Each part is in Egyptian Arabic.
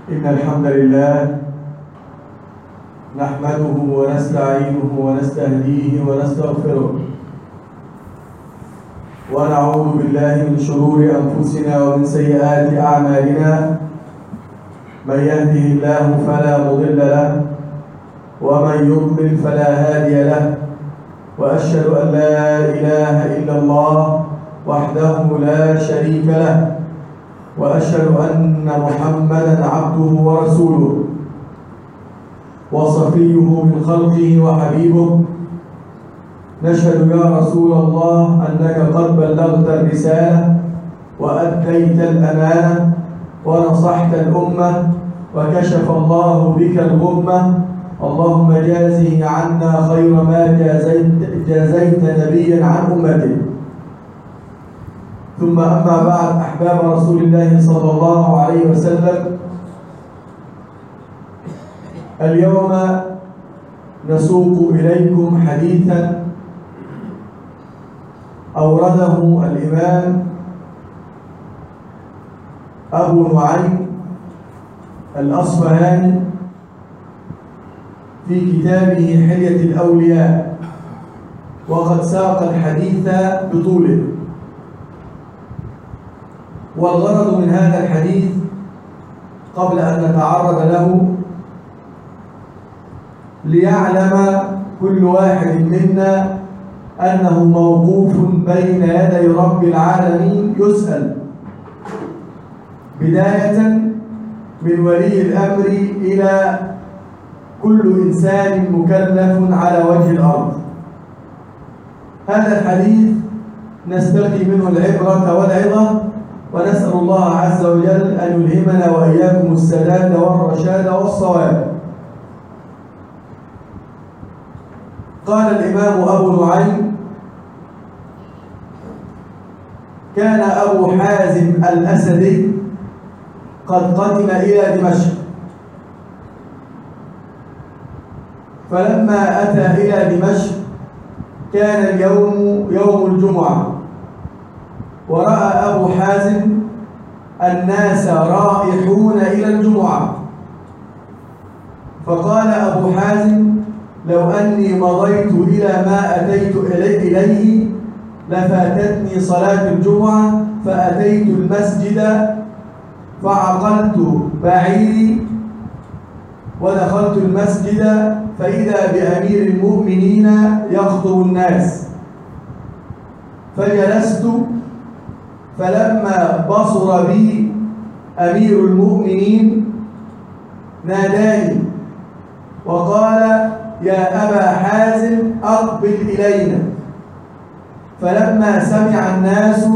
إن الحمد لله نحمده ونستعينه ونستهديه ونستغفره ونعوذ بالله من شرور أنفسنا ومن سيئات أعمالنا من يهده الله فلا مضل له ومن يضلل فلا هادي له وأشهد أن لا إله إلا الله وحده لا شريك له واشهد ان محمدا عبده ورسوله وصفيه من خلقه وحبيبه نشهد يا رسول الله انك قد بلغت الرساله واديت الامانه ونصحت الامه وكشف الله بك الغمه اللهم جازه عنا خير ما جازيت, جازيت نبيا عن امته ثم أما بعد أحباب رسول الله صلى الله عليه وسلم اليوم نسوق إليكم حديثا أورده الإمام أبو نعيم الأصفهاني في كتابه حلية الأولياء وقد ساق الحديث بطوله والغرض من هذا الحديث قبل أن نتعرض له ليعلم كل واحد منا أنه موقوف بين يدي رب العالمين يسأل بداية من ولي الأمر إلى كل إنسان مكلف على وجه الأرض هذا الحديث نستقي منه العبرة والعظة ونسأل الله عز وجل أن يلهمنا وإياكم السداد والرشاد والصواب قال الإمام أبو نعيم كان أبو حازم الأسدي قد قدم إلى دمشق فلما أتى إلى دمشق كان اليوم يوم الجمعة ورأى أبو حازم الناس رائحون إلى الجمعة فقال أبو حازم لو أني مضيت إلى ما أتيت إليه لفاتتني صلاة الجمعة فأتيت المسجد فعقلت بعيري ودخلت المسجد فإذا بأمير المؤمنين يخطب الناس فجلست فلما بصر بي أمير المؤمنين ناداني وقال يا أبا حازم أقبل إلينا فلما سمع الناس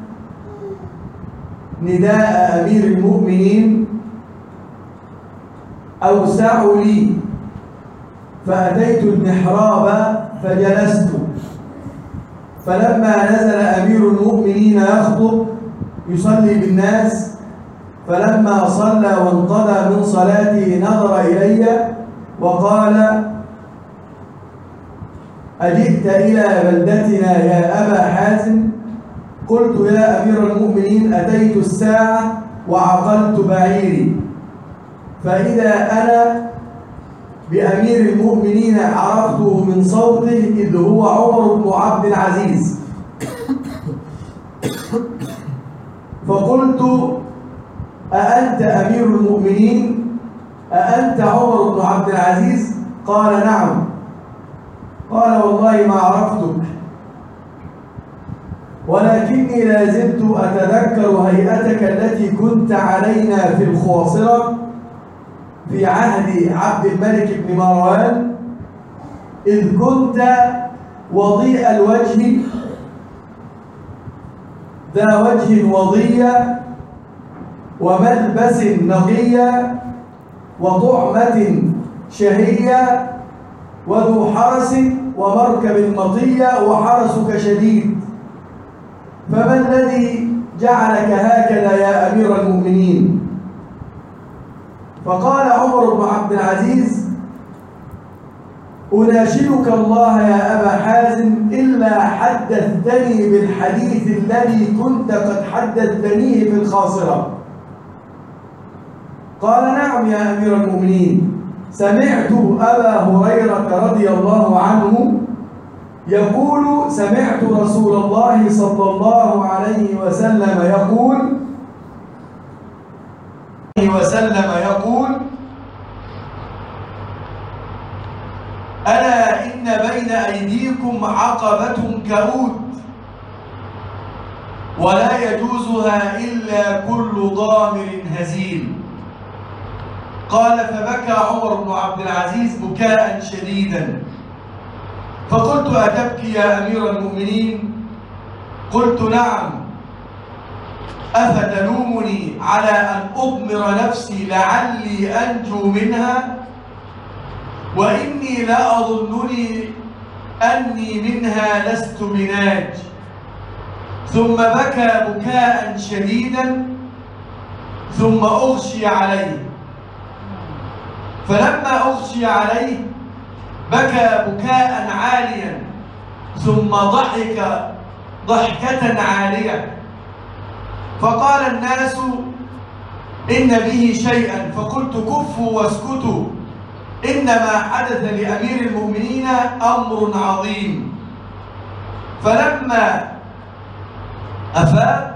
نداء أمير المؤمنين أوسعوا لي فأتيت المحراب فجلست فلما نزل أمير المؤمنين يخطب يصلي بالناس فلما صلى وانقضى من صلاته نظر إلي وقال أجئت إلى بلدتنا يا أبا حازم قلت يا أمير المؤمنين أتيت الساعة وعقلت بعيري فإذا أنا بأمير المؤمنين عرفته من صوته إذ هو عمر بن عبد العزيز فقلت أأنت أمير المؤمنين أأنت عمر بن عبد العزيز قال نعم قال والله ما عرفتك ولكني لا زلت أتذكر هيئتك التي كنت علينا في الخواصرة في عهد عبد الملك بن مروان إذ كنت وضيء الوجه ذا وجه وضية وملبس نقية وطعمة شهية وذو حرس ومركب مطية وحرسك شديد فما الذي جعلك هكذا يا أمير المؤمنين فقال عمر بن عبد العزيز أناشدك الله يا أبا حازم إلا حدثتني بالحديث الذي كنت قد حدثتنيه في الخاصرة قال نعم يا أمير المؤمنين سمعت أبا هريرة رضي الله عنه يقول سمعت رسول الله صلى الله عليه وسلم يقول وسلم يقول ألا إن بين أيديكم عقبة كؤود ولا يجوزها إلا كل ضامر هزيل قال فبكى عمر بن عبد العزيز بكاء شديدا فقلت أتبكي يا أمير المؤمنين قلت نعم أفتلومني على أن أضمر نفسي لعلي أنجو منها وإني لا أظنني أني منها لست بناج ثم بكى بكاء شديدا ثم أغشي عليه فلما أغشي عليه بكى بكاء عاليا ثم ضحك ضحكة عالية فقال الناس إن به شيئا فقلت كفوا واسكتوا إنما حدث لأمير المؤمنين أمر عظيم فلما أفاق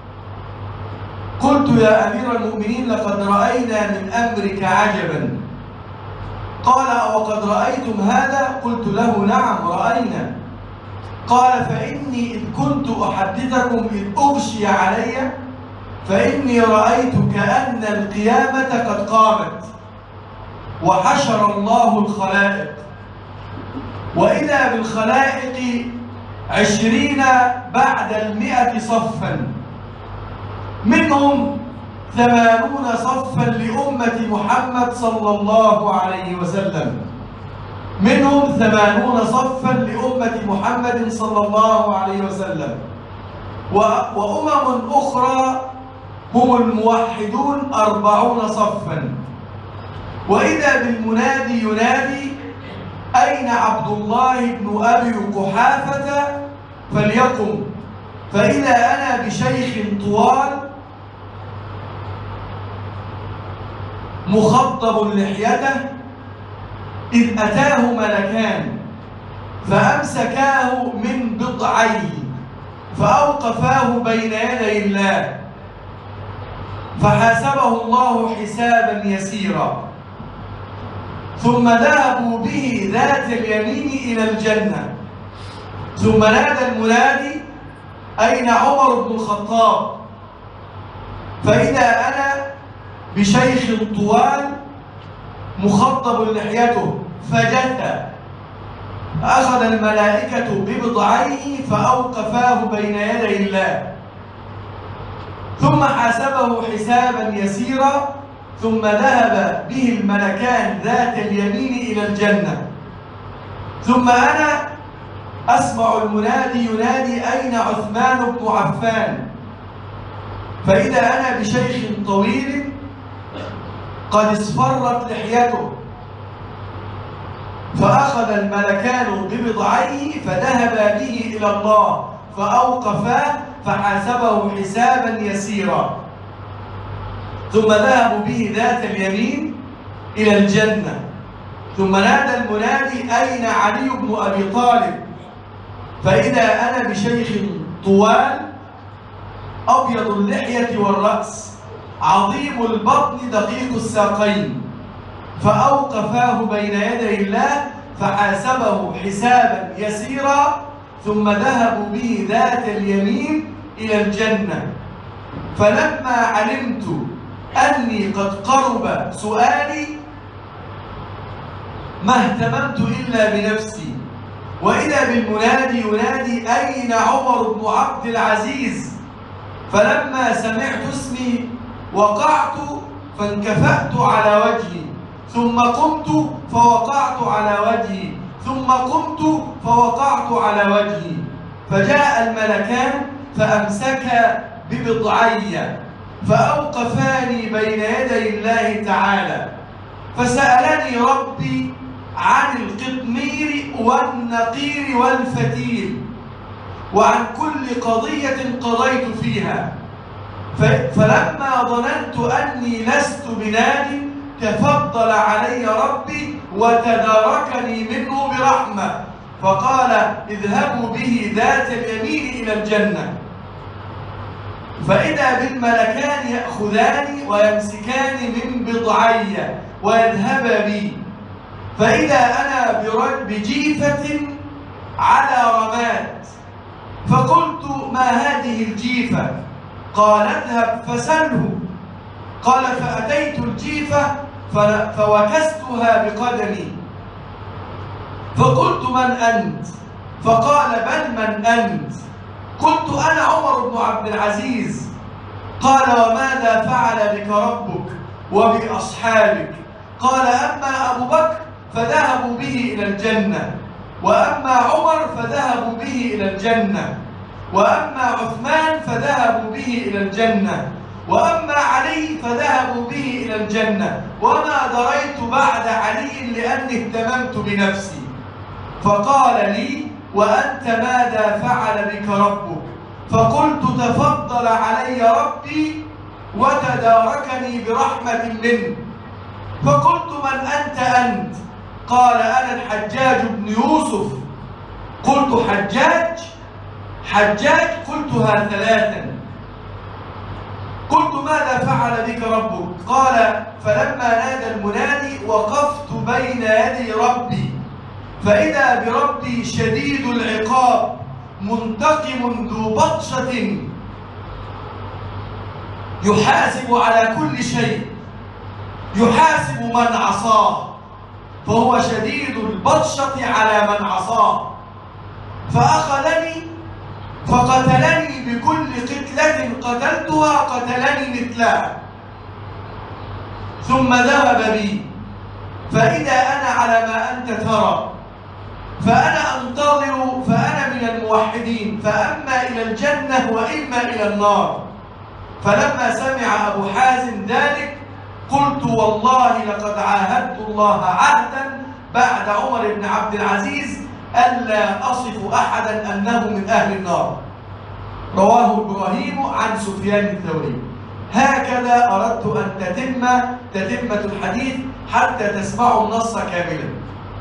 قلت يا أمير المؤمنين لقد رأينا من أمرك عجبا قال وقد رأيتم هذا قلت له نعم رأينا قال فإني إن كنت أحدثكم إذ أغشي علي فإني رأيت كأن القيامة قد قامت وحشر الله الخلائق وإذا بالخلائق عشرين بعد المئة صفا منهم ثمانون صفا لأمة محمد صلى الله عليه وسلم منهم ثمانون صفا لأمة محمد صلى الله عليه وسلم وأمم أخرى هم الموحدون أربعون صفا وإذا بالمنادي ينادي أين عبد الله بن أبي قحافة فليقم فإذا أنا بشيخ طوال مخضب لحيته إذ أتاه ملكان فأمسكاه من بضعيه فأوقفاه بين يدي الله فحاسبه الله حسابا يسيرا ثم ذهبوا به ذات اليمين إلى الجنة ثم نادى المنادي أين عمر بن الخطاب فإذا أنا بشيخ طوال مخطب لحيته فجثى أخذ الملائكة ببضعيه فأوقفاه بين يدي الله ثم حاسبه حسابا يسيرا ثم ذهب به الملكان ذات اليمين إلى الجنة ثم أنا أسمع المنادي ينادي أين عثمان بن عفان فإذا أنا بشيخ طويل قد اصفرت لحيته فأخذ الملكان ببضعيه فذهبا به إلى الله فأوقفاه فحاسبه حسابا يسيرا ثم ذهبوا به ذات اليمين إلى الجنة ثم نادى المنادي أين علي بن أبي طالب فإذا أنا بشيخ طوال أبيض اللحية والرأس عظيم البطن دقيق الساقين فأوقفاه بين يدي الله فحاسبه حسابا يسيرا ثم ذهبوا به ذات اليمين إلى الجنة فلما علمت أني قد قرب سؤالي ما اهتممت إلا بنفسي وإذا بالمنادي ينادي أين عمر بن عبد العزيز فلما سمعت اسمي وقعت فانكفأت على وجهي ثم قمت فوقعت على وجهي ثم قمت فوقعت على وجهي فجاء الملكان فأمسكا ببضعي فأوقفاني بين يدي الله تعالى فسألني ربي عن القطمير والنقير والفتيل وعن كل قضية قضيت فيها فلما ظننت أني لست بنادي تفضل علي ربي وتداركني منه برحمة فقال اذهبوا به ذات اليمين إلى الجنة فإذا بالملكان يأخذاني ويمسكاني من بضعي ويذهبا بي فإذا أنا بجيفة على رماد فقلت ما هذه الجيفة قال اذهب فسله قال فأتيت الجيفة فوكستها بقدمي فقلت من أنت فقال بل من أنت قلت أنا عمر بن عبد العزيز قال وماذا فعل بك ربك وبأصحابك قال أما أبو بكر فذهبوا به إلى الجنة وأما عمر فذهبوا به إلى الجنة وأما عثمان فذهبوا به إلى الجنة وأما علي فذهبوا به إلى الجنة وما دريت بعد علي لأني اهتممت بنفسي فقال لي وأنت ماذا فعل بك ربك فقلت تفضل علي ربي وتداركني برحمة منه فقلت من أنت أنت قال أنا الحجاج بن يوسف قلت حجاج حجاج قلتها ثلاثا قلت ماذا فعل بك ربك قال فلما نادى المنادي وقفت بين يدي ربي فإذا بربي شديد العقاب منتقم ذو بطشة يحاسب على كل شيء يحاسب من عصاه فهو شديد البطشة على من عصاه فأخذني فقتلني بكل قتلة قتلتها قتلني مثلها ثم ذهب بي فإذا أنا على ما أنت ترى فأنا أنتظر فأنا من الموحدين فأما إلى الجنة وإما إلى النار فلما سمع أبو حازم ذلك قلت والله لقد عاهدت الله عهدا بعد عمر بن عبد العزيز ألا أصف أحدا أنه من أهل النار رواه إبراهيم عن سفيان الثوري هكذا أردت أن تتم تتمة الحديث حتى تسمعوا النص كاملا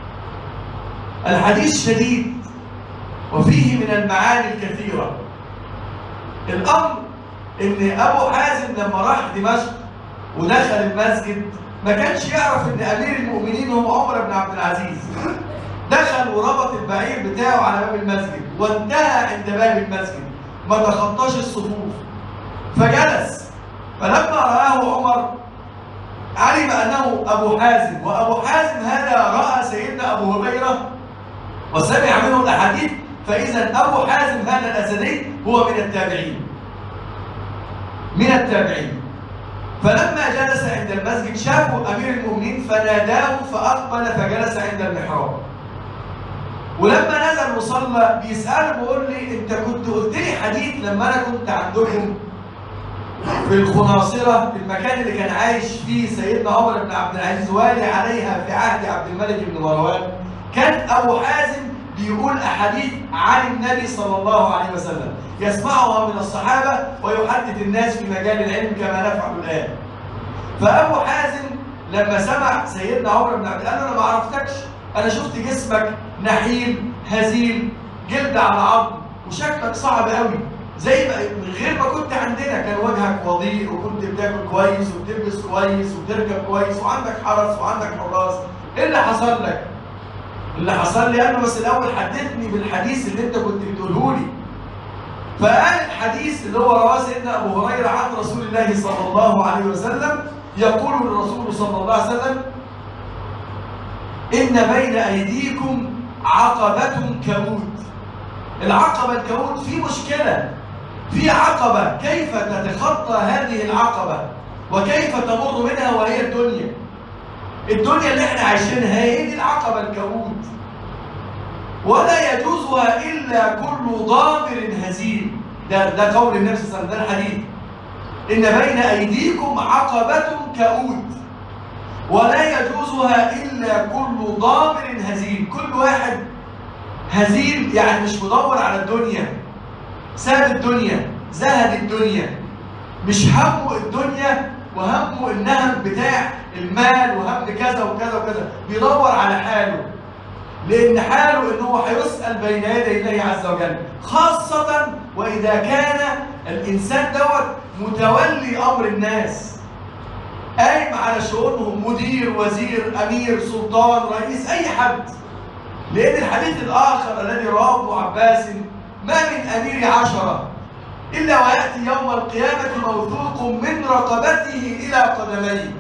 الحديث شديد وفيه من المعاني الكثيرة الأمر إن أبو حازم لما راح دمشق ودخل المسجد ما كانش يعرف إن أمير المؤمنين هو عمر بن عبد العزيز دخل وربط البعير بتاعه على باب المسجد وانتهى عند باب المسجد ما تخطاش الصفوف فجلس فلما رآه عمر علم أنه أبو حازم وأبو حازم هذا رأى سيدنا أبو هريرة وسمع منه الأحاديث فإذا أبو حازم هذا الأسدي هو من التابعين من التابعين فلما جلس عند المسجد شافوا أمير المؤمنين فناداه فأقبل فجلس عند المحراب ولما نزل مصلى بيسأله بيقول لي أنت كنت قلت لي حديث لما أنا كنت عندكم في الخناصرة في المكان اللي كان عايش فيه سيدنا عمر بن عبد العزيز والي عليها في عهد عبد الملك بن مروان كان أبو حازم بيقول أحاديث عن النبي صلى الله عليه وسلم يسمعها من الصحابة ويحدث الناس في مجال العلم كما نفعل الآن فأبو حازم لما سمع سيدنا عمر بن عبد قال له أنا ما عرفتكش أنا شفت جسمك نحيل هزيل جلد على عظم وشكلك صعب قوي زي ما من غير ما كنت عندنا كان وجهك وضيء وكنت بتاكل كويس وبتلبس كويس وبتركب كويس وعندك حرس وعندك حراس ايه اللي حصل لك؟ اللي حصل لي انا بس الاول حدثني بالحديث اللي انت كنت بتقوله لي فقال الحديث اللي هو رواه سيدنا ابو هريره عن رسول الله صلى الله عليه وسلم يقول الرسول صلى الله عليه وسلم ان بين ايديكم عقبه كموت العقبه الكموت في مشكله في عقبه كيف تتخطى هذه العقبه وكيف تمر منها وهي الدنيا الدنيا اللي احنا عايشينها هي دي العقبة الكؤود ولا يجوزها إلا كل ضامر هزيم ده ده قول النبي صلى الله عليه وسلم ده الحديث إن بين أيديكم عقبة كؤود ولا يجوزها إلا كل ضامر هزيم كل واحد هزيم يعني مش مدور على الدنيا ساب الدنيا زهد الدنيا مش همه الدنيا وهمه النهم بتاع المال وهم كذا وكذا وكذا بيدور على حاله لان حاله ان هو هيسال بين يدي الله عز وجل خاصه واذا كان الانسان دوت متولي امر الناس قايم على شؤونهم مدير وزير امير سلطان رئيس اي حد لان الحديث الاخر الذي رواه ابو عباس ما من امير عشره الا وياتي يوم القيامه موثوق من رقبته الى قدميه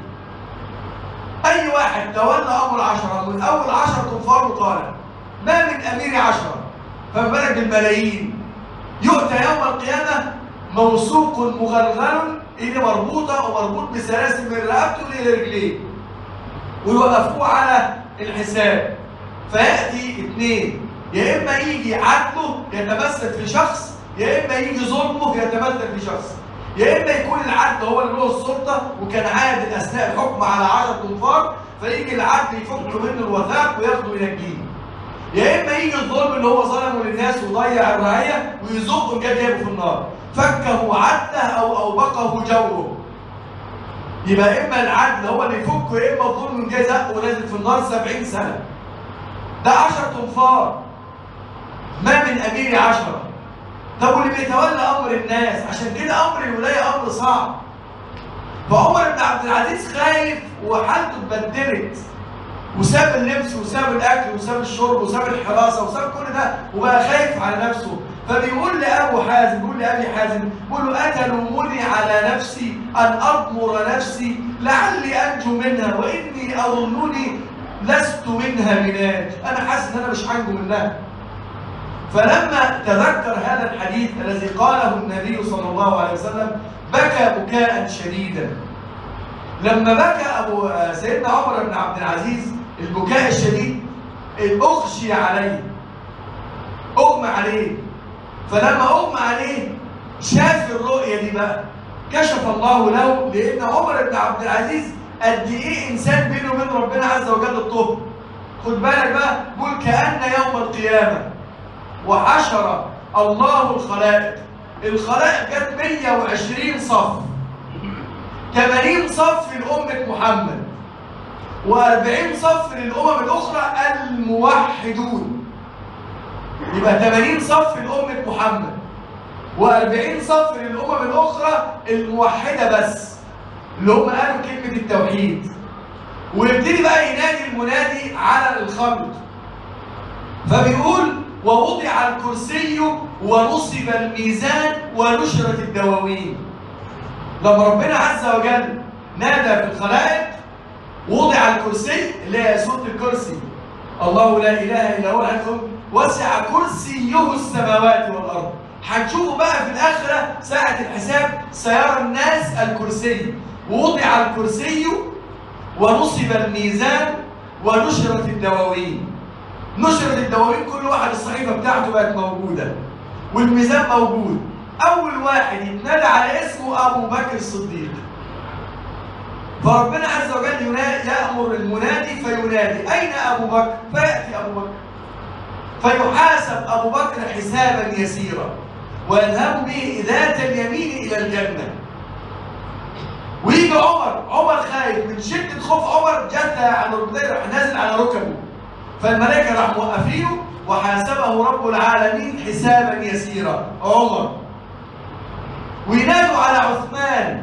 اي واحد تولى امر عشره من اول عشر كفار وطالع ما من امير عشره فما بالك بالملايين يؤتى يوم القيامه موثوق مغلغل ايده مربوطه ومربوط بسلاسل من رقبته الى رجليه ويوقفوه على الحساب فياتي اثنين يا اما يجي عدله يتمثل في شخص يا اما يجي ظلمه يتمثل في شخص يا اما يكون العدل هو اللي له السلطه وكان عادل اثناء الحكم على 10 تنفار فيجي العدل يفك منه الوثاق وياخده وينجيه يا اما يجي الظلم اللي هو ظلمه للناس وضيع الرعيه ويزقه جاب جابه في النار فكه عدله او اوبقه جوره يبقى اما العدل هو اللي يفكه يا اما الظلم جاي زقه ونازل في النار 70 سنه ده 10 تنفار ما من امير عشره طب واللي بيتولى امر الناس عشان كده امر الولايه امر صعب فعمر بن عبد العزيز خايف وحالته اتبدلت وساب اللبس وساب الاكل وساب الشرب وساب الحراسه وساب كل ده وبقى خايف على نفسه فبيقول لابو حازم بيقول لابي حازم بيقول له اتلومني على نفسي ان اضمر نفسي لعلي انجو منها واني اظنني لست منها بناج انا حاسس ان انا مش هنجو منها فلما تذكر هذا الحديث الذي قاله النبي صلى الله عليه وسلم بكى بكاء شديدا لما بكى ابو سيدنا عمر بن عبد العزيز البكاء الشديد اغشي عليه اغمى عليه فلما اغمى عليه شاف الرؤيه دي بقى كشف الله له لان عمر بن عبد العزيز قد ايه انسان بينه وبين ربنا عز وجل الطهر خد بالك بقى قول كان يوم القيامه وحشر الله الخلائق الخلائق جت 120 صف 80 صف لأمة محمد و40 صف للأمم الأخرى الموحدون يبقى 80 صف لأمة محمد و40 صف للأمم الأخرى الموحدة بس اللي هم قالوا كلمة التوحيد ويبتدي بقى ينادي المنادي على الخلق فبيقول ووضع الكرسي ونصب الميزان ونشرت الدواوين لما ربنا عز وجل نادى في الخلائق وضع الكرسي اللي هي سوره الكرسي الله لا اله الا هو الحكم وسع كرسيه السماوات والارض هتشوفوا بقى في الاخره ساعه الحساب سيرى الناس الكرسي ووضع الكرسي ونصب الميزان ونشرت الدواوين نشرت الدواوين كل واحد الصحيفه بتاعته بقت موجوده والميزان موجود اول واحد يتنادى على اسمه ابو بكر الصديق فربنا عز وجل يامر المنادي فينادي اين ابو بكر فياتي ابو بكر فيحاسب ابو بكر حسابا يسيرا ويذهب به ذات اليمين الى الجنه ويجي عمر عمر خايف من شده خوف عمر جثى على ركبتيه راح نازل على ركبه فالملائكه راح موقفينه وحاسبه رب العالمين حسابا يسيرا عمر وينادوا على عثمان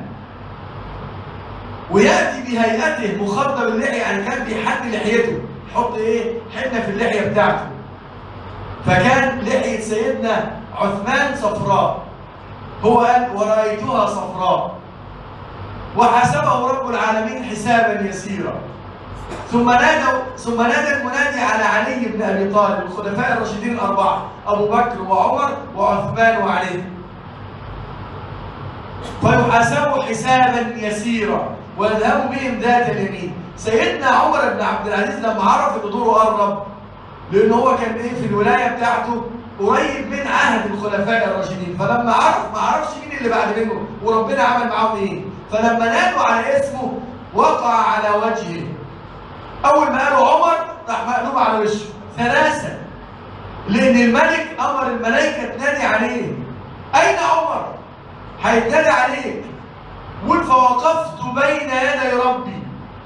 وياتي بهيئته مخضب اللحيه يعني كان بيحد لحيته يحط ايه حنه في اللحيه بتاعته فكان لحيه سيدنا عثمان صفراء هو قال ورايتها صفراء وحاسبه رب العالمين حسابا يسيرا ثم نادى ثم نادى المنادي على علي بن ابي طالب الخلفاء الراشدين الاربعه ابو بكر وعمر وعثمان وعلي فيحاسبوا حسابا يسيرا ويذهب بهم ذات اليمين سيدنا عمر بن عبد العزيز لما عرف ان دوره قرب لان هو كان ايه في الولايه بتاعته قريب من عهد الخلفاء الراشدين فلما عرف ما عرفش مين اللي بعد منه وربنا عمل معاهم ايه فلما نادوا على اسمه وقع على وجهه اول ما قالوا عمر راح مقلوب على وشه ثلاثه لان الملك امر الملائكه تنادي عليه اين عمر هيتنادي عليك يقول فوقفت بين يدي ربي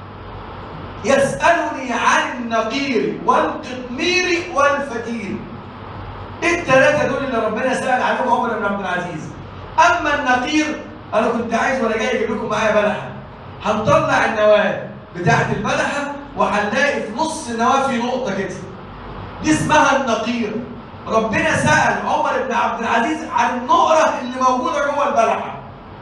يسألني عن النقير والقطمير والفتيل الثلاثة دول اللي ربنا سأل عليهم عمر بن عبد العزيز أما النقير أنا كنت عايز وأنا جاي أجيب لكم معايا بلحة هنطلع النواة بتاعة البلحة وهنلاقي في نص النواة في نقطة كده دي اسمها النقير ربنا سأل عمر بن عبد العزيز عن النقرة اللي موجودة جوه البلحة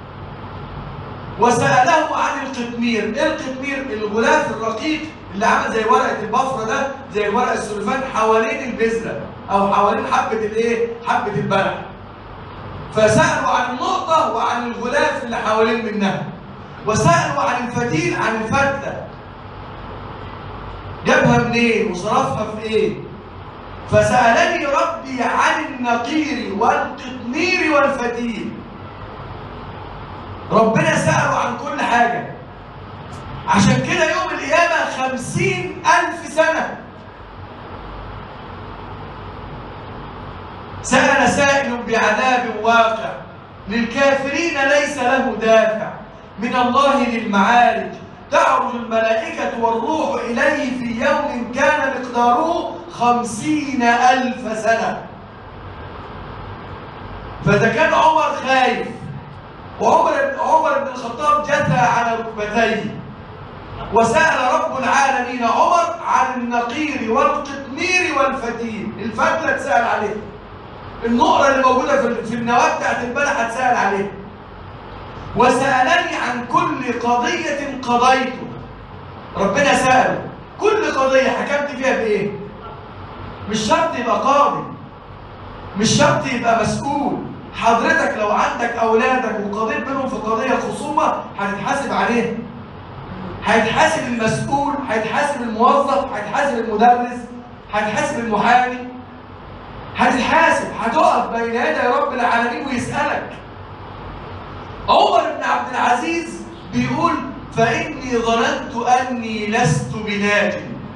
وسأله عن القطمير ايه القطمير الغلاف الرقيق اللي عامل زي ورقة البفرة ده زي ورق السلفان حوالين البذرة او حوالين حبة الايه حبة البلح فسألوا عن النقطة وعن الغلاف اللي حوالين منها وسألوا عن الفتيل عن الفتلة جابها منين وصرفها في ايه فسألني ربي عن النقير والقطمير والفتيل ربنا سأله عن كل حاجة عشان كده يوم القيامة خمسين ألف سنة سأل سائل بعذاب واقع للكافرين ليس له دافع من الله للمعارج تعرج الملائكة والروح إليه في يوم كان مقداره خمسين ألف سنة فإذا كان عمر خايف وعمر عمر بن الخطاب جثى على ركبتيه وسأل رب العالمين عمر عن النقير والقطمير والفتيل الفتلة اتسأل عليه النقرة اللي موجودة في في النواة بتاعت البلح اتسأل عليه وسألني عن كل قضية قضيته ربنا سأله كل قضية حكمت فيها بإيه؟ مش شرط يبقى قاضي مش شرط يبقى مسؤول حضرتك لو عندك أولادك وقضيت بينهم في قضية خصومة هتتحاسب عليها هيتحاسب المسؤول هيتحاسب الموظف هيتحاسب المدرس هيتحاسب المحامي هتتحاسب هتقف بين يدي رب العالمين ويسألك عمر بن عبد العزيز بيقول فإني ظننت أني لست بناج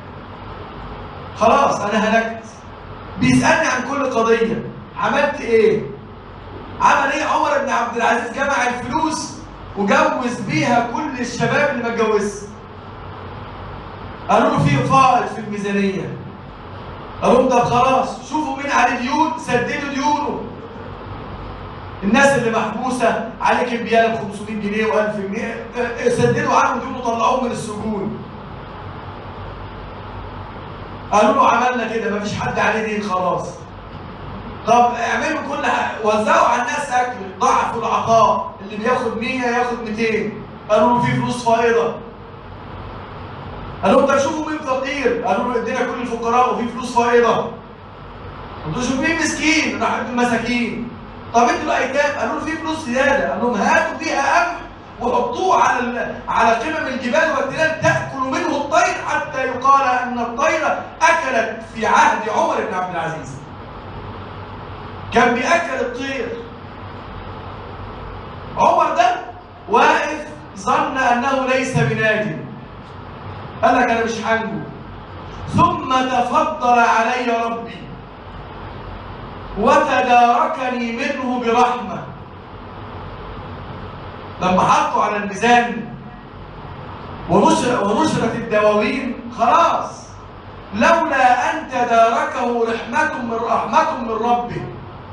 خلاص أنا هلكت بيسألني عن كل قضية عملت إيه؟ عمل إيه عمر بن عبد العزيز جمع الفلوس وجوز بيها كل الشباب اللي ما اتجوزش قالوا له في فائض في الميزانية قالوا لهم طب خلاص شوفوا مين عليه ديون سددوا ديونه الناس اللي محبوسة عليك امبيال ب 500 جنيه و1000 جنيه اه، سددوا عنهم ديون وطلعوهم من السجون قالوا له عملنا كده مفيش حد عليه دين خلاص طب اعملوا كل حاجة وزعوا على الناس اكل ضعفوا العطاء اللي بياخد 100 ياخد 200 قالوا له في فلوس فائضة قالوا لهم طب شوفوا مين فقير قالوا له ادينا كل الفقراء وفي فلوس فائضة قالوا شوفوا مين مسكين راح ادوا المساكين طب انتوا الايتام قالوا له في فلوس زياده قال لهم هاتوا فيها قمح وحطوه على ال- على قمم الجبال والتلال تاكل منه الطير حتى يقال ان الطير اكلت في عهد عمر بن عبد العزيز كان بياكل الطير عمر ده واقف ظن انه ليس بناج قال لك انا مش هنجو ثم تفضل علي ربي وتداركني منه برحمة لما حطوا على الميزان ونشر ونشرت الدواوين خلاص لولا أن تداركه رحمة من رحمة من ربه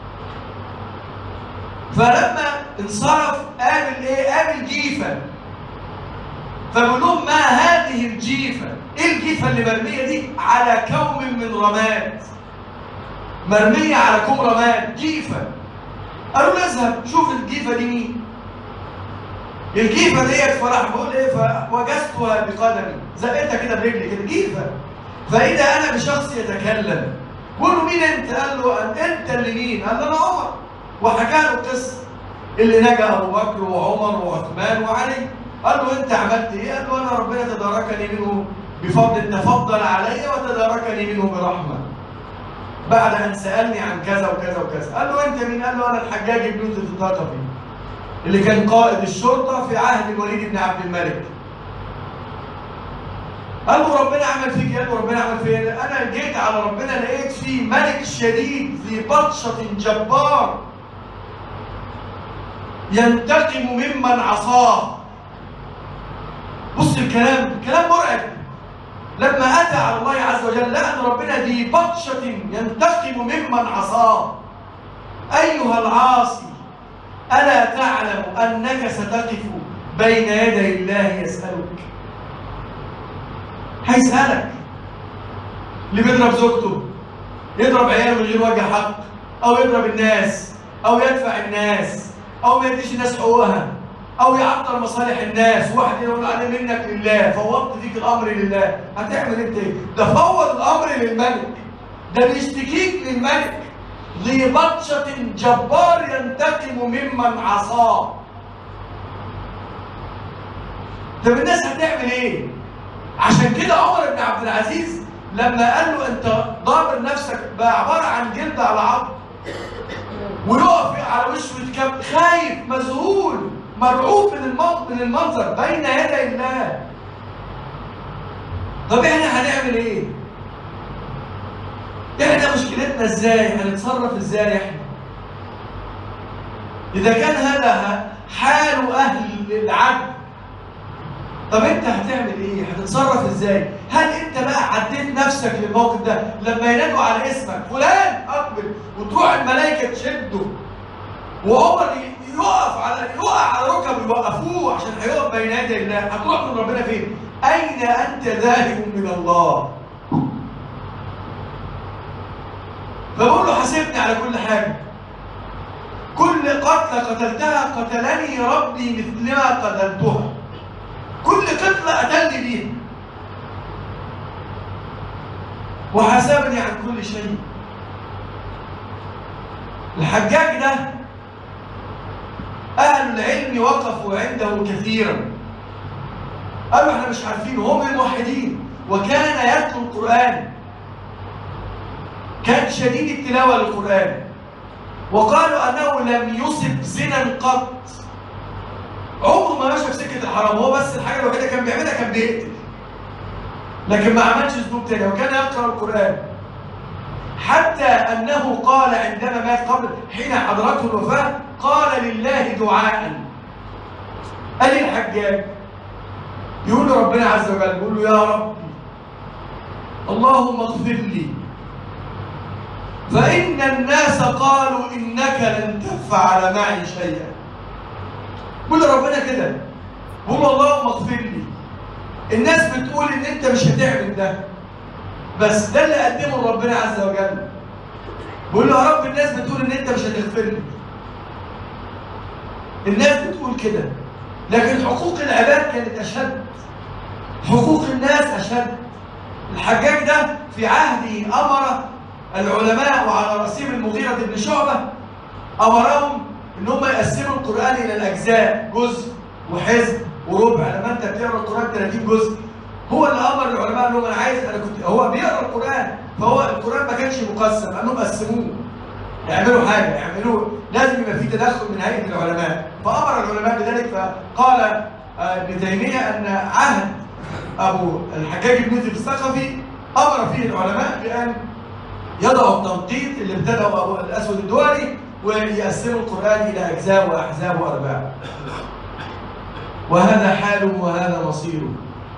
فلما انصرف قابل ايه؟ قابل جيفة فبيقول لهم ما هذه الجيفة؟ ايه الجيفة اللي مرمية دي؟ على كوم من رماد مرمية على كوم رماد جيفة قالوا له اذهب شوف الجيفة دي مين الجيفة ديت فراح بقول ايه فوجدتها بقدمي زقتها كده برجلي كده جيفة فإذا أنا بشخص يتكلم بقول له مين أنت؟ قال له أن- أنت اللي مين؟ قال له أنا عمر وحكى له القصة اللي نجا أبو بكر وعمر وعثمان وعلي قال له أنت عملت إيه؟ قال له أنا ربنا تداركني منه بفضل تفضل علي وتداركني منه برحمة بعد أن سألني عن كذا وكذا وكذا قال له أنت مين؟ قال له أنا الحجاج بن يوسف الثقفي اللي كان قائد الشرطة في عهد الوليد بن عبد الملك قال له ربنا عمل فيك إيه؟ قال له ربنا عمل فيك إيه؟ انا جيت على ربنا لقيت فيه ملك شديد ذي بطشة جبار ينتقم ممن عصاه الكلام كلام مرعب لما اتى على الله عز وجل لقى ان ربنا دي بطشه ينتقم ممن عصاه ايها العاصي الا تعلم انك ستقف بين يدي الله يسالك هيسالك اللي بيضرب زوجته يضرب عياله من غير وجه حق او يضرب الناس او يدفع الناس او ما يديش الناس حقوقها او يعطل مصالح الناس واحد يقول انا منك لله فوضت فيك الامر لله هتعمل انت ايه ده فوض الامر للملك ده بيشتكيك للملك ذي بطشة جبار ينتقم ممن عصاه طب الناس هتعمل ايه عشان كده عمر بن عبد العزيز لما قال له انت ضامر نفسك بقى عباره عن جلد على عظم ويقف على وشه يتكب خايف مذهول مرعوب من من المنظر بين يدي الله طب احنا هنعمل ايه؟ احنا مشكلتنا ازاي؟ هنتصرف ازاي احنا؟ اذا كان هذا حال اهل العدل طب انت هتعمل ايه؟ هتتصرف ازاي؟ هل انت بقى عديت نفسك للموقف ده لما ينادوا على اسمك فلان اقبل وتروح الملائكه تشده وعمر يقف على يقع على ركبه يوقفوه عشان هيقف بين يدي الله هتروح من ربنا فين؟ اين انت ذاهب من الله؟ فبقول له حاسبني على كل حاجه كل قتلة قتلتها قتلني ربي مثلما قتلتها كل قتلة قتلني بيها وحاسبني عن كل شيء الحجاج ده أهل العلم وقفوا عنده كثيرا قالوا احنا مش عارفين هم الموحدين وكان يتلو القرآن كان شديد التلاوة للقرآن وقالوا أنه لم يصب زنا قط عمره ما مشى في سكة الحرام هو بس الحاجة الوحيدة كان بيعملها كان بيقتل لكن ما عملش ذنوب تانية وكان يقرأ القرآن حتى أنه قال عندما مات قبل حين حضرته الوفاة قال لله دعاء قال الحجاج يقول له ربنا عز وجل يقول له يا ربي اللهم اغفر لي فإن الناس قالوا إنك لن تفعل معي شيئا قول ربنا كده قول اللهم اغفر لي الناس بتقول ان انت مش هتعمل ده بس ده اللي قدمه ربنا عز وجل بقول له يا رب الناس بتقول ان انت مش هتغفر لي الناس بتقول كده لكن حقوق العباد كانت اشد حقوق الناس اشد الحجاج ده في عهده امر العلماء وعلى راسهم المغيرة بن شعبة امرهم ان هم يقسموا القران الى الاجزاء جزء وحزب وربع لما انت بتقرا القران 30 جزء هو اللي امر العلماء قال لهم انا عايز انا كنت هو بيقرا القران فهو القران ما كانش مقسم قال لهم قسموه اعملوا حاجه اعملوا لازم يبقى في تدخل من هيئه العلماء فامر العلماء بذلك فقال ابن تيميه ان عهد ابو الحجاج بن يوسف الثقفي امر فيه العلماء بان يضعوا التنقيط اللي ابتدأه ابو الاسود الدولي ويقسموا القران الى اجزاء واحزاب وارباع وهذا حاله وهذا مصيره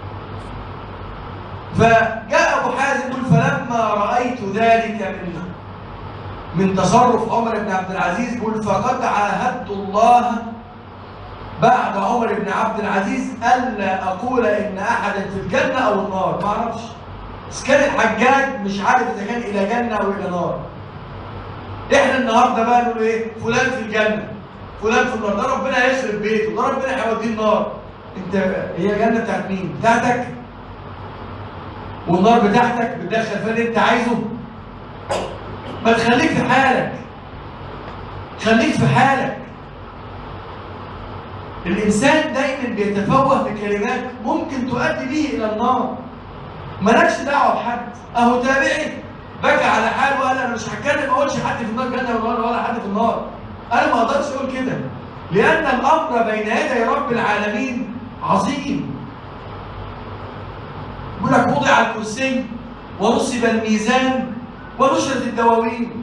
فجاء ابو حازم يقول فلما رايت ذلك من من تصرف عمر بن عبد العزيز يقول فقد عاهدت الله بعد عمر بن عبد العزيز الا اقول ان احدا في الجنه او النار ما اعرفش بس كان الحجاج مش عارف اذا كان الى جنه او الى نار احنا النهارده بقى نقول ايه فلان في الجنه فلان في النار ده ربنا هيخرب بيته ده ربنا هيوديه النار انت هي جنه بتاعت مين بتاعتك والنار بتاعتك بتدخل فين اللي انت عايزه ما تخليك في حالك خليك في حالك الانسان دايما بيتفوه بكلمات ممكن تؤدي به الى النار مالكش دعوه بحد اهو تابعي بكى على حاله وقال انا مش هتكلم ما اقولش حد في النار جنه ولا ولا حد في النار انا ما اقدرش اقول كده لان الامر بين يدي رب العالمين عظيم يقول لك وضع الكرسي ونصب الميزان ونشرت الدواوين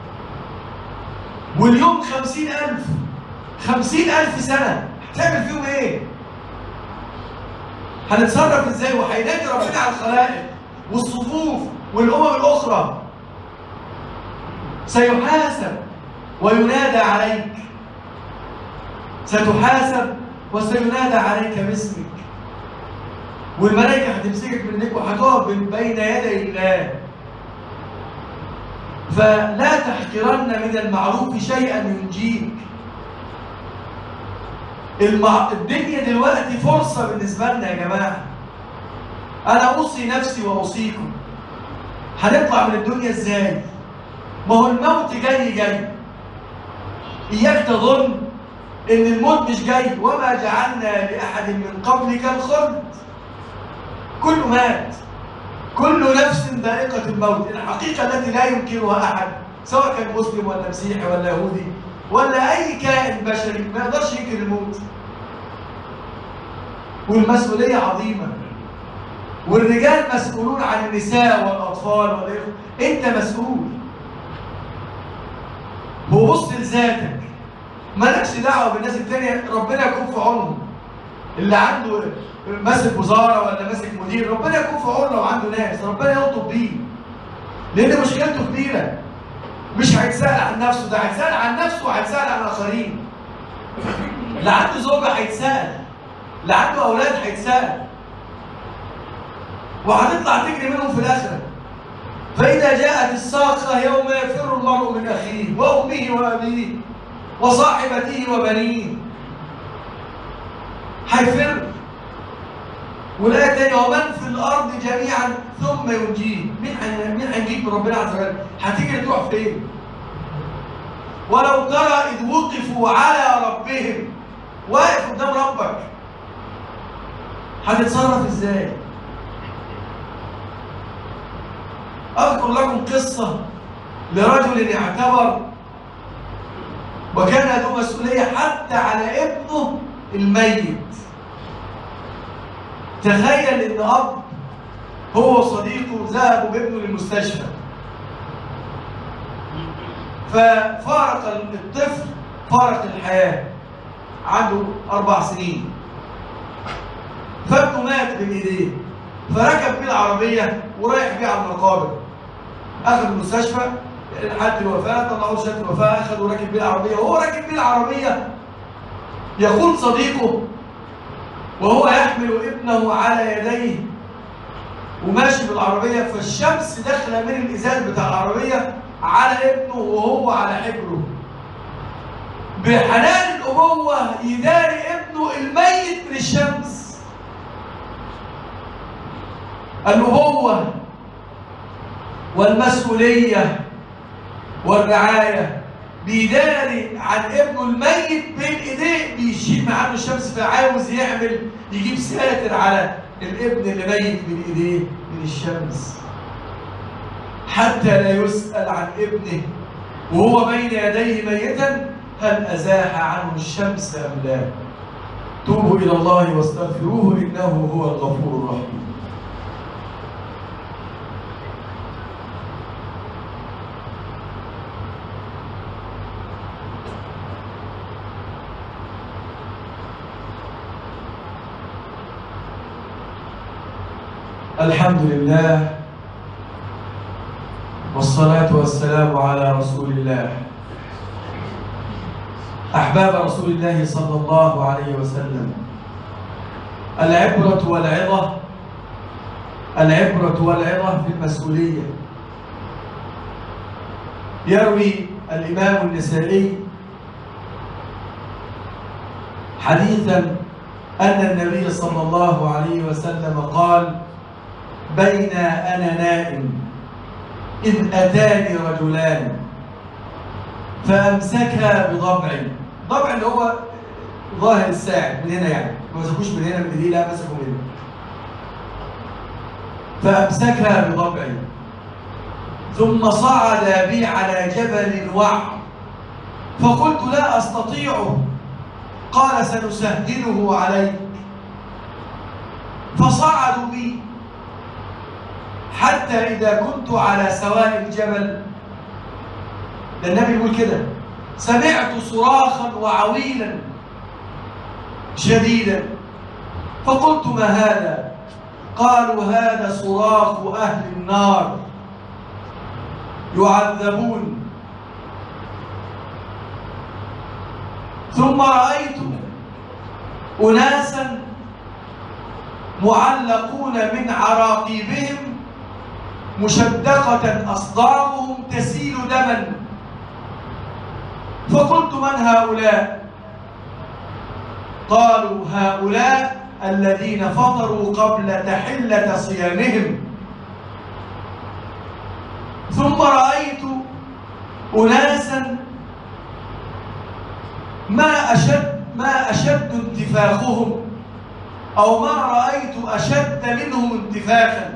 واليوم خمسين ألف خمسين ألف سنة هتعمل فيهم إيه؟ هنتصرف ازاي وهينادي ربنا على الخلائق والصفوف والامم الاخرى سيحاسب وينادى عليك ستحاسب وسينادى عليك باسمك والملائكه هتمسكك منك وهتقف بين يدي الله فلا تحقرن من المعروف شيئا ينجيك المع... الدنيا دلوقتي فرصة بالنسبة لنا يا جماعة أنا أوصي نفسي وأوصيكم هنطلع من الدنيا إزاي؟ ما هو الموت جاي جاي إياك تظن إن الموت مش جاي وما جعلنا لأحد من قبلك الخلد كله مات كل نفس ذائقة الموت الحقيقة التي لا ينكرها أحد سواء كان مسلم ولا مسيحي ولا يهودي ولا أي كائن بشري ما يقدرش ينكر الموت والمسؤولية عظيمة والرجال مسؤولون عن النساء والأطفال والإخوة أنت مسؤول هو بص لذاتك مالكش دعوة بالناس التانية ربنا يكون في عونهم اللي عنده ماسك وزاره ولا ماسك مدير ربنا يكون في عونه لو عنده ناس ربنا يلطف بيه لان مشكلته كبيره مش هيتسال عن نفسه ده هيتسال عن نفسه وهيتسال عن الاخرين اللي عنده زوجه هيتسال اللي عنده اولاد هيتسال وهتطلع تجري منهم في الاخره فاذا جاءت الصاخه يوم يفر المرء من اخيه وامه وابيه وصاحبته وبنيه هيفر والآية الثانية ومن في الأرض جميعا ثم ينجيه مين مين هيجيب من ربنا عز وجل؟ هتيجي تروح فين؟ ولو ترى إذ وقفوا على ربهم واقف قدام ربك هتتصرف ازاي؟ أذكر لكم قصة لرجل اعتبر وكان له مسؤولية حتى على ابنه الميت تخيل ان اب هو وصديقه ذهبوا بابنه للمستشفى ففارق الطفل فارق الحياه عنده اربع سنين فابنه مات بين ايديه فركب بيه العربيه ورايح بيه على المقابر اخذ المستشفى حاله الوفاه طلعوه شهاده الوفاه اخذ وراكب بيه العربيه وهو راكب بيه العربيه يقول صديقه وهو يحمل ابنه على يديه وماشي بالعربية فالشمس داخلة من الإزاز بتاع العربية على ابنه وهو على حجره بحنان الأبوة يداري ابنه الميت من الشمس الأبوة والمسؤولية والرعاية بيداري عن ابنه الميت بين ايديه بيشيل عنه الشمس فعاوز يعمل يجيب ساتر على الابن اللي ميت من ايديه من الشمس حتى لا يسأل عن ابنه وهو بين يديه ميتا هل أزاح عنه الشمس أم لا توبوا إلى الله واستغفروه إنه هو الغفور الرحيم الحمد لله والصلاة والسلام على رسول الله أحباب رسول الله صلى الله عليه وسلم العبرة والعظة العبرة والعظة في المسؤولية يروي الإمام النسائي حديثا أن النبي صلى الله عليه وسلم قال بين أنا نائم إذ أتاني رجلان فأمسكا بضبعي ضبع اللي هو ظاهر الساعد من هنا يعني ما مسكوش من هنا من ايديه لا مسكوا من هنا فأمسكا بضبعي ثم صعد بي على جبل وعر فقلت لا أستطيعه قال سنسهله عليك فصعدوا بي حتى إذا كنت على سواء الجبل ده النبي يقول كده سمعت صراخا وعويلا شديدا فقلت ما هذا قالوا هذا صراخ أهل النار يعذبون ثم رأيت أناسا معلقون من عراقيبهم مشدقة أصدارهم تسيل دما فقلت من هؤلاء قالوا هؤلاء الذين فطروا قبل تحلة صيامهم ثم رأيت أناسا ما أشد ما أشد انتفاخهم أو ما رأيت أشد منهم انتفاخا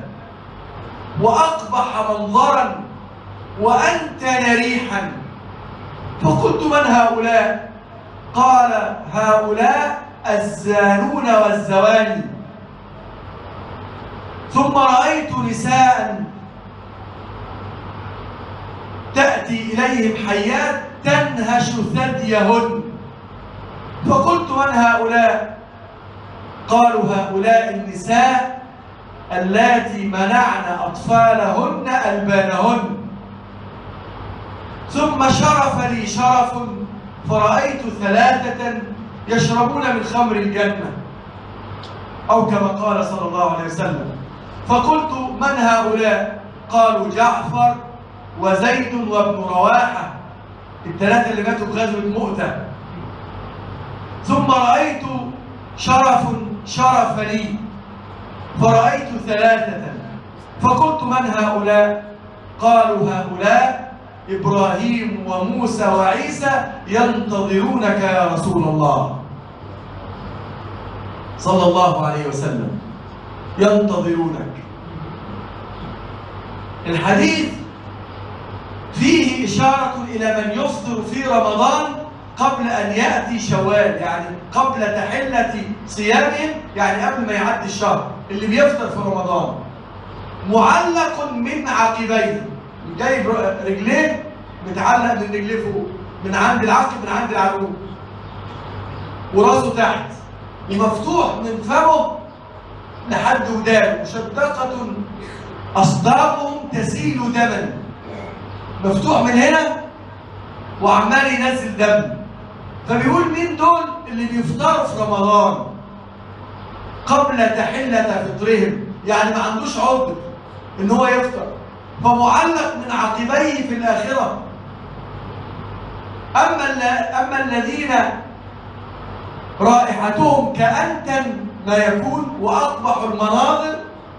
وأقبح منظرا وأنتن ريحا فقلت من هؤلاء قال هؤلاء الزانون والزواني ثم رأيت نساء تأتي إليهم حيات تنهش ثديهن فقلت من هؤلاء قالوا هؤلاء النساء اللاتي منعن أطفالهن ألبانهن ثم شرف لي شرف فرأيت ثلاثة يشربون من خمر الجنة أو كما قال صلى الله عليه وسلم فقلت من هؤلاء قالوا جعفر وزيد وابن رواحة الثلاثة اللي ماتوا في غزوة مؤتة ثم رأيت شرف شرف لي فرأيت ثلاثة فقلت من هؤلاء قالوا هؤلاء إبراهيم وموسى وعيسى ينتظرونك يا رسول الله صلى الله عليه وسلم ينتظرونك الحديث فيه إشارة إلى من يفطر في رمضان قبل أن يأتي شوال يعني قبل تحلة صيامهم يعني قبل ما يعدي الشهر اللي بيفطر في رمضان معلق من عقبيه جايب رجلين متعلق من رجليه فوق من عند العقب من عند العروق وراسه تحت ومفتوح من فمه لحد ودانه مشدقة أصداقهم تسيل دما مفتوح من هنا وعمال ينزل دم فبيقول مين دول اللي بيفطروا في رمضان قبل تحلة فطرهم يعني ما عندوش عذر ان هو يفطر فمعلق من عقبيه في الآخرة أما أما الذين رائحتهم كأنتن ما يكون وأقبح المناظر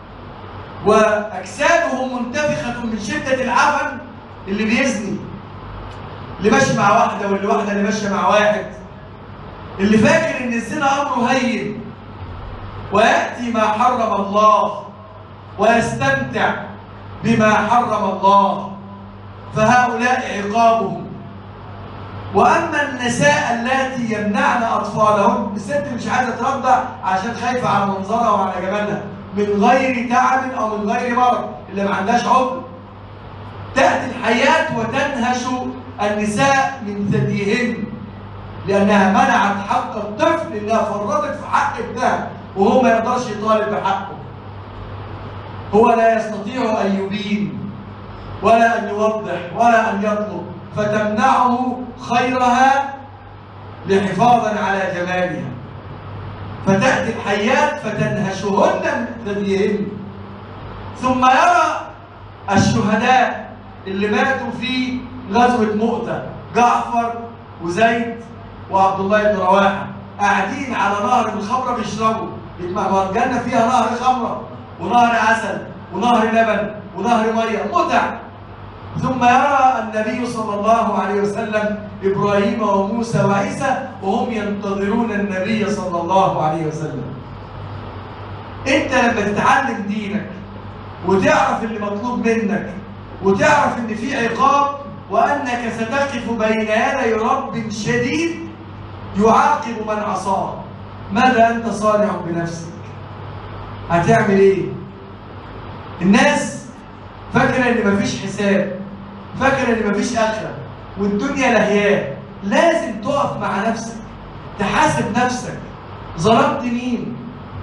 وأجسادهم منتفخة من شدة العفن اللي بيزني اللي ماشي مع واحدة واللي واحدة اللي ماشية مع واحد اللي فاكر إن الزنا أمره هين ويأتي ما حرم الله ويستمتع بما حرم الله فهؤلاء عقابهم واما النساء اللاتي يمنعن اطفالهن الست مش عايزه ترضع عشان خايفه على منظرها وعلى جمالها من غير تعب او من غير مرض اللي ما عندهاش عذر تاتي الحياه وتنهش النساء من ثديهن لانها منعت حق الطفل انها فرطت في حق ابنها وهو ما يقدرش يطالب بحقه هو لا يستطيع ان يبين ولا ان يوضح ولا ان يطلب فتمنعه خيرها لحفاظا على جمالها فتأتي الحيات فتنهشهن من ثديهن ثم يرى الشهداء اللي ماتوا في غزوة مؤتة جعفر وزيد وعبد الله بن رواحة قاعدين على نهر من خمرة بيشربوا ما الجنة فيها نهر خمرة ونهر عسل ونهر لبن ونهر مية متع ثم يرى النبي صلى الله عليه وسلم إبراهيم وموسى وعيسى وهم ينتظرون النبي صلى الله عليه وسلم انت لما تتعلم دينك وتعرف اللي مطلوب منك وتعرف ان في عقاب وانك ستقف بين يدي رب شديد يعاقب من عصاه ماذا انت صانع بنفسك هتعمل ايه الناس فاكره ان مفيش حساب فاكره ان مفيش اخره والدنيا لهياه لازم تقف مع نفسك تحاسب نفسك ظلمت مين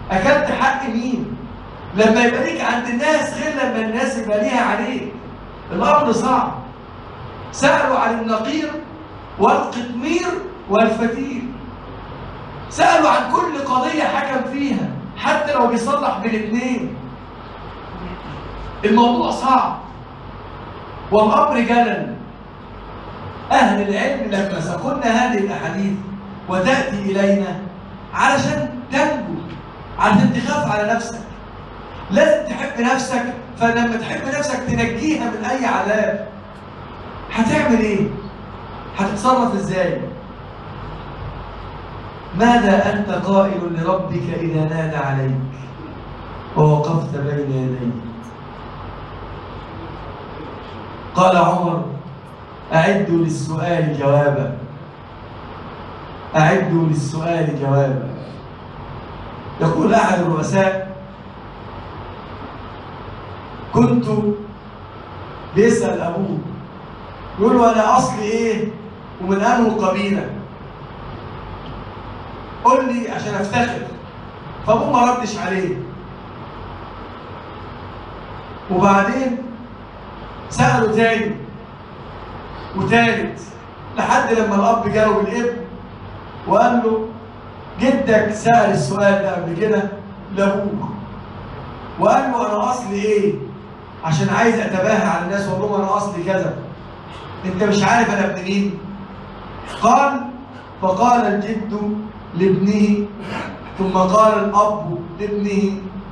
اكلت حق مين لما يبقى ليك عند الناس غير لما الناس يبقى ليها عليك الامر صعب سالوا عن النقير والقطمير والفتيل سالوا عن كل قضيه حكم فيها حتى لو بيصلح بين اثنين الموضوع صعب والامر جلل اهل العلم لما سقلنا هذه الاحاديث وتاتي الينا علشان تنجو علشان تخاف على نفسك لازم تحب نفسك فلما تحب نفسك تنجيها من اي عذاب هتعمل ايه هتتصرف ازاي ماذا انت قائل لربك اذا نادى عليك ووقفت بين يديه قال عمر اعدوا للسؤال جوابا اعدوا للسؤال جوابا يقول احد الرؤساء كنت بيسال ابوه يقول له انا اصلي ايه ومن انه قبيله قول لي عشان افتخر فابوه ما ردش عليه وبعدين سأله تاني وتالت لحد لما الأب جاوب الابن وقال له جدك سأل السؤال ده قبل كده لأبوك وقال له أنا أصلي إيه؟ عشان عايز أتباهى على الناس وأقول لهم أنا أصلي كذا أنت مش عارف أنا ابن مين؟ قال فقال الجد لابنه ثم قال الأب لابنه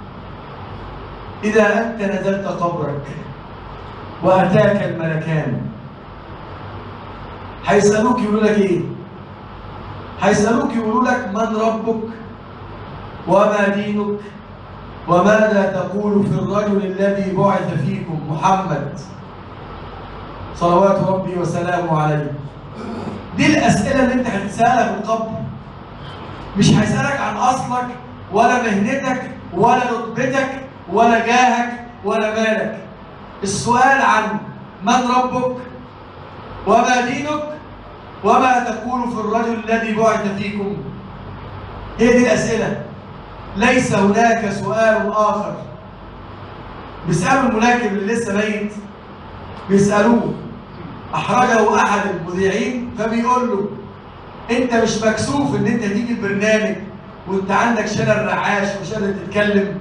إذا أنت نزلت قبرك وأتاك الملكان هيسألوك يقولوا لك إيه؟ هيسألوك يقولوا لك من ربك وما دينك وماذا تقول في الرجل الذي بعث فيكم محمد صلوات ربي وسلامه عليه دي الأسئلة اللي أنت هتسألها في القبر مش هيسألك عن أصلك ولا مهنتك ولا رتبتك ولا جاهك ولا مالك السؤال عن من ربك وما دينك وما تقول في الرجل الذي بعث فيكم هي دي الأسئلة ليس هناك سؤال آخر بيسألوا الملاكم اللي لسه ميت بيسألوه أحرجه أحد المذيعين فبيقول له أنت مش مكسوف إن أنت تيجي البرنامج وأنت عندك شلل رعاش ومش قادر تتكلم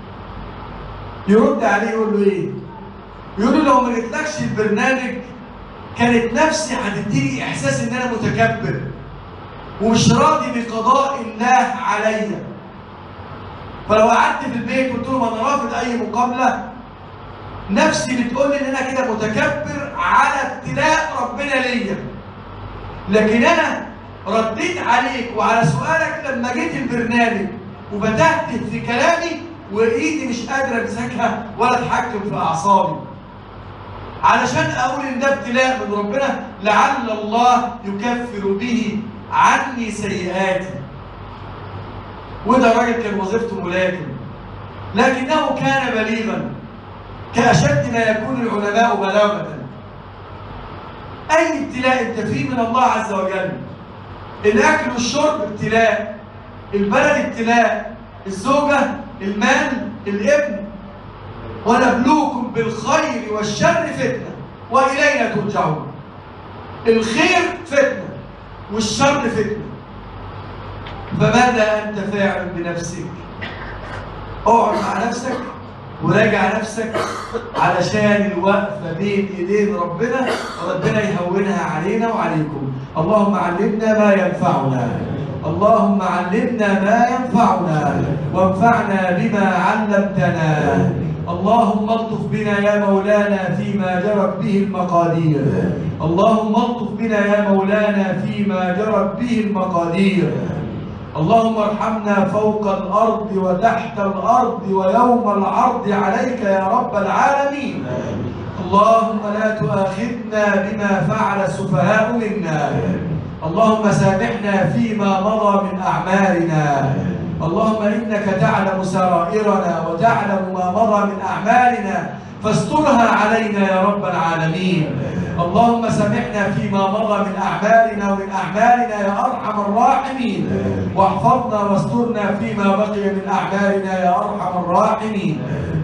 يرد عليه يقول له إيه؟ يقول له لو ما جيتلكش البرنامج كانت نفسي هتديني إحساس إن أنا متكبر ومش راضي بقضاء الله عليا فلو قعدت في البيت قلت لهم انا رافض اي مقابله نفسي بتقول لي ان انا كده متكبر على ابتلاء ربنا ليا لكن انا رديت عليك وعلى سؤالك لما جيت البرنامج وبتهت في كلامي وايدي مش قادره امسكها ولا اتحكم في اعصابي علشان اقول ان ده ابتلاء من ربنا لعل الله يكفر به عني سيئاتي وده راجل كان وظيفته ملاكم لكنه كان بليغا كأشد ما يكون العلماء بلاغة أي ابتلاء أنت فيه من الله عز وجل الأكل والشرب ابتلاء البلد ابتلاء الزوجة المال الابن ونبلوكم بالخير والشر فتنة وإلينا ترجعون الخير فتنة والشر فتنة فماذا أنت فاعل بنفسك اقعد مع نفسك وراجع نفسك علشان الوقفة بين ايدين ربنا ربنا يهونها علينا وعليكم اللهم علمنا ما ينفعنا اللهم علمنا ما ينفعنا وانفعنا بما علمتنا اللهم الطف بنا يا مولانا فيما جرت به المقادير اللهم الطف بنا يا مولانا فيما جرت به المقادير اللهم ارحمنا فوق الأرض وتحت الأرض ويوم العرض عليك يا رب العالمين اللهم لا تؤاخذنا بما فعل السفهاء منا اللهم سامحنا فيما مضى من أعمالنا اللهم إنك تعلم سرائرنا وتعلم ما مضى من أعمالنا فاسترها علينا يا رب العالمين اللهم سامحنا فيما مضى من أعمالنا ومن أعمالنا يا أرحم الراحمين واحفظنا واسترنا فيما بقي من أعمالنا يا أرحم الراحمين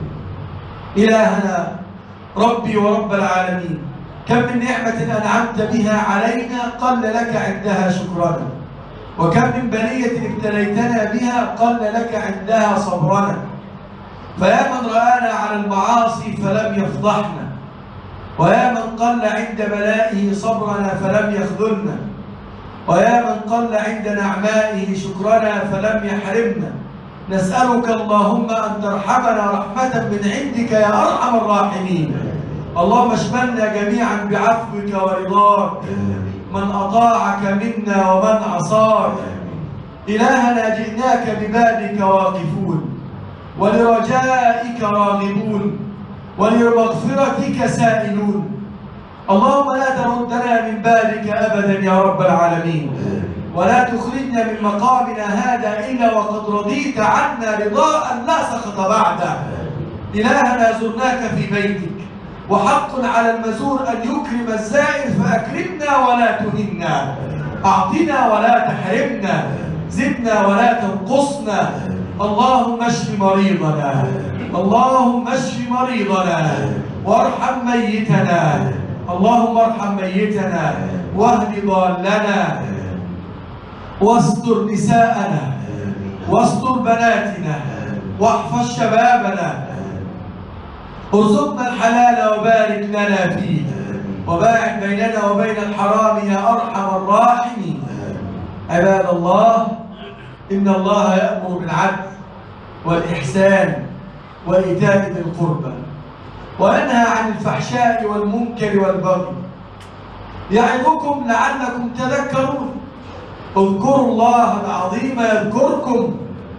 إلهنا ربي ورب العالمين كم من نعمة أنعمت بها علينا قل لك عندها شكرنا وكم من بلية ابتليتنا بها قل لك عندها صبرنا فيا من رآنا على المعاصي فلم يفضحنا ويا من قل عند بلائه صبرنا فلم يخذلنا ويا من قل عند نعمائه شكرنا فلم يحرمنا نسألك اللهم أن ترحمنا رحمة من عندك يا أرحم الراحمين اللهم اشملنا جميعا بعفوك ورضاك من أطاعك منا ومن عصاك إلهنا جئناك ببابك واقفون ولرجائك راغبون ولمغفرتك سائلون اللهم لا تردنا من بابك أبدا يا رب العالمين ولا تخرجنا من مقامنا هذا إلا وقد رضيت عنا رضاء لا سخط بعده إلهنا زرناك في بيتك وحق على المزور أن يكرم الزائر فأكرمنا ولا تهنا أعطنا ولا تحرمنا زدنا ولا تنقصنا اللهم اشف مريضنا اللهم اشف مريضنا وارحم ميتنا اللهم ارحم ميتنا واهد ضالنا واستر نساءنا واستر بناتنا واحفظ شبابنا ارزقنا الحلال وبارك لنا فيه وباعد بيننا وبين الحرام يا ارحم الراحمين عباد الله ان الله يامر بالعدل والاحسان وايتاء ذي القربى وينهى عن الفحشاء والمنكر والبغي يعظكم لعلكم تذكرون اذكروا الله العظيم يذكركم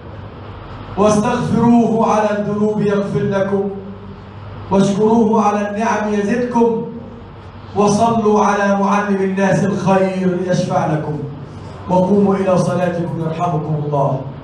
واستغفروه على الذنوب يغفر لكم واشكروه على النعم يزدكم وصلوا على معلم الناس الخير يشفع لكم وقوموا إلى صلاتكم يرحمكم الله